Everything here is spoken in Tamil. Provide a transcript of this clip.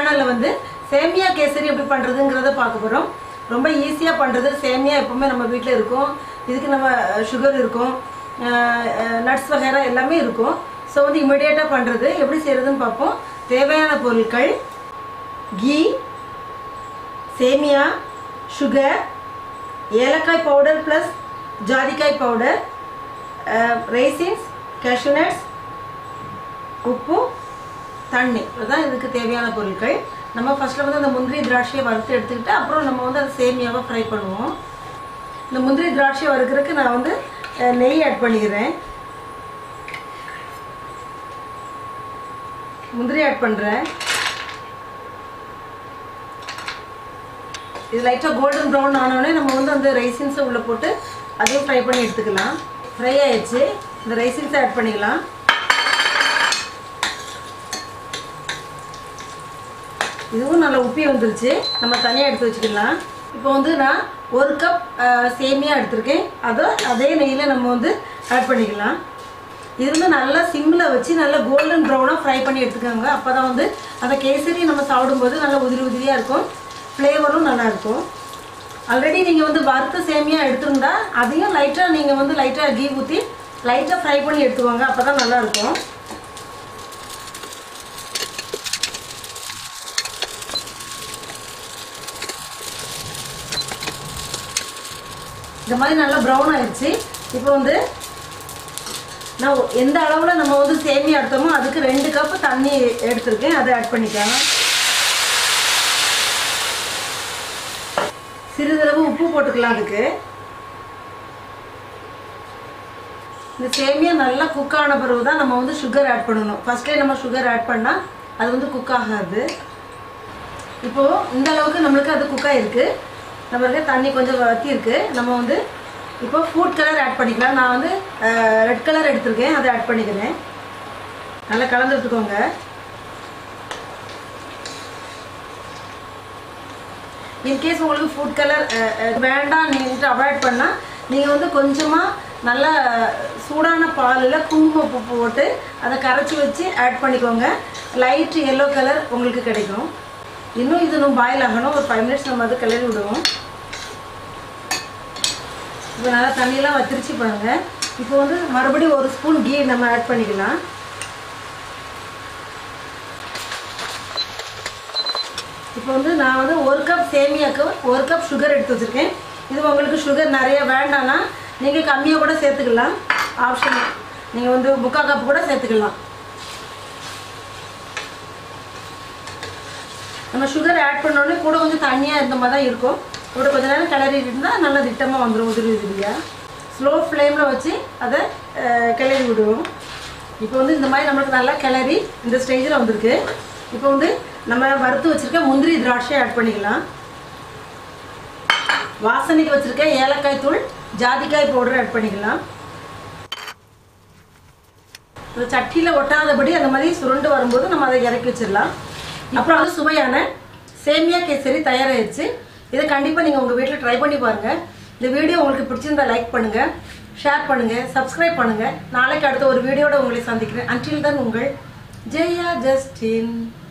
சேனலில் வந்து சேமியா கேசரி எப்படி பண்ணுறதுங்கிறத பார்க்க போகிறோம் ரொம்ப ஈஸியாக பண்ணுறது சேமியா எப்பவுமே நம்ம வீட்டில் இருக்கும் இதுக்கு நம்ம சுகர் இருக்கும் நட்ஸ் வகைரா எல்லாமே இருக்கும் ஸோ வந்து இமிடியேட்டாக பண்ணுறது எப்படி செய்கிறதுன்னு பார்ப்போம் தேவையான பொருட்கள் கீ சேமியா சுகர் ஏலக்காய் பவுடர் ப்ளஸ் ஜாதிக்காய் பவுடர் ரைசின்ஸ் கேஷ்யூநட்ஸ் உப்பு தண்ணி இதுதான் இதுக்கு தேவையான பொருட்கள் நம்ம ஃபர்ஸ்ட்ல வந்து அந்த முந்திரி திராட்சையை வறுத்து எடுத்துக்கிட்டு அப்புறம் நம்ம வந்து அதை சேமியாவை ஃப்ரை பண்ணுவோம் இந்த முந்திரி திராட்சையை வறுக்கிறதுக்கு நான் வந்து அஹ், நெய் ஆட் பண்ணிக்கிறேன் முந்திரி ஆட் பண்ணுறேன் இது லைட்டாக கோல்டன் ப்ரௌன் ஆனோடனே நம்ம வந்து அந்த ரைசின்ஸை உள்ளே போட்டு அதையும் ஃப்ரை பண்ணி எடுத்துக்கலாம் ஃப்ரை ஆயிடுச்சு இந்த ரைசின்ஸை ஆட் பண்ணிக்கலாம் இதுவும் நல்லா உப்பி வந்துருச்சு நம்ம தனியாக எடுத்து வச்சுக்கலாம் இப்போ வந்து நான் ஒரு கப் சேமியா எடுத்திருக்கேன் அதை அதே நெய்யில் நம்ம வந்து ஆட் பண்ணிக்கலாம் இது வந்து நல்லா சிம்மில் வச்சு நல்லா கோல்டன் ப்ரௌனாக ஃப்ரை பண்ணி எடுத்துக்கோங்க அப்போ தான் வந்து அந்த கேசரி நம்ம சாப்பிடும்போது நல்லா உதிரி உதிரியாக இருக்கும் ஃப்ளேவரும் நல்லா இருக்கும் ஆல்ரெடி நீங்கள் வந்து வறுத்த சேமியா எடுத்திருந்தா அதையும் லைட்டாக நீங்கள் வந்து லைட்டாக கீ ஊற்றி லைட்டாக ஃப்ரை பண்ணி எடுத்துக்கோங்க அப்போ தான் நல்லாயிருக்கும் இந்த மாதிரி நல்லா ப்ரௌன் ஆயிடுச்சு இப்போ வந்து நான் எந்த அளவில் நம்ம வந்து சேமியா எடுத்தோமோ அதுக்கு ரெண்டு கப் தண்ணி எடுத்திருக்கேன் அதை ஆட் பண்ணிக்கலாம் சிறிதளவு உப்பு போட்டுக்கலாம் அதுக்கு இந்த சேமியா நல்லா குக் ஆன பிறகு தான் நம்ம வந்து சுகர் ஆட் பண்ணணும் ஃபர்ஸ்ட்லேயே நம்ம சுகர் ஆட் பண்ணால் அது வந்து குக் ஆகாது இப்போது இந்த அளவுக்கு நம்மளுக்கு அது குக் ஆகிருக்கு நம்மளுக்கு தண்ணி கொஞ்சம் வத்தி இருக்கு நம்ம வந்து இப்போ ஃபுட் கலர் ஆட் பண்ணிக்கலாம் நான் வந்து ரெட் கலர் எடுத்திருக்கேன் அதை ஆட் பண்ணிக்கிறேன் நல்லா கலந்து விட்டுக்கோங்க இன்கேஸ் உங்களுக்கு ஃபுட் கலர் வேண்டாம் நீங்கள் அவாய்ட் பண்ணால் நீங்கள் வந்து கொஞ்சமாக நல்லா சூடான பாலில் குங்குமப்பூ போட்டு அதை கரைச்சி வச்சு ஆட் பண்ணிக்கோங்க லைட் எல்லோ கலர் உங்களுக்கு கிடைக்கும் இன்னும் இது இன்னும் பாயில் ஆகணும் ஒரு ஃபைவ் மினிட்ஸ் நம்ம அதை கிளறி விடுவோம் இப்போ நல்லா தண்ணியெல்லாம் வத்திருச்சு பாருங்க இப்போ வந்து மறுபடியும் ஒரு ஸ்பூன் கீ நம்ம ஆட் பண்ணிக்கலாம் இப்போ வந்து நான் வந்து ஒரு கப் சேமியாக்கு ஒரு கப் சுகர் எடுத்து வச்சுருக்கேன் இது உங்களுக்கு சுகர் நிறைய வேண்டாம்னா நீங்கள் கம்மியாக கூட சேர்த்துக்கலாம் ஆப்ஷன் நீங்கள் வந்து முக்கால் கப் கூட சேர்த்துக்கலாம் நம்ம சுகர் ஆட் பண்ணோடனே கூட கொஞ்சம் தண்ணியாக இருந்த மாதிரி தான் இருக்கும் கூட கொஞ்ச நேரம் கிளறி இருந்தால் நல்லா திட்டமாக வந்துடும் உதிரி உதிரியாக ஸ்லோ ஃப்ளேமில் வச்சு அதை அஹ், கிளறி விடுவோம் இப்போ வந்து இந்த மாதிரி நம்மளுக்கு நல்லா கிளறி இந்த ஸ்டேஜில் வந்திருக்கு இப்போ வந்து நம்ம வறுத்து வச்சுருக்க முந்திரி திராட்சை ஆட் பண்ணிக்கலாம் வாசனைக்கு வச்சுருக்க ஏலக்காய் தூள் ஜாதிக்காய் பவுடர் ஆட் பண்ணிக்கலாம் இந்த சட்டியில் ஒட்டாதபடி அந்த மாதிரி சுருண்டு வரும்போது நம்ம அதை இறக்கி வச்சிடலாம் அப்புறம் வந்து சுவையான சேமியா கேசரி தயாராகிடுச்சு இதை கண்டிப்பாக நீங்கள் உங்கள் வீட்டில் ட்ரை பண்ணி பாருங்கள் இந்த வீடியோ உங்களுக்கு பிடிச்சிருந்தா லைக் பண்ணுங்கள் ஷேர் பண்ணுங்கள் சப்ஸ்கிரைப் பண்ணுங்கள் நாளைக்கு அடுத்த ஒரு வீடியோட உங்களை சந்திக்கிறேன் அன்டில் தான் உங்கள் ஜெயா ஜஸ்டின்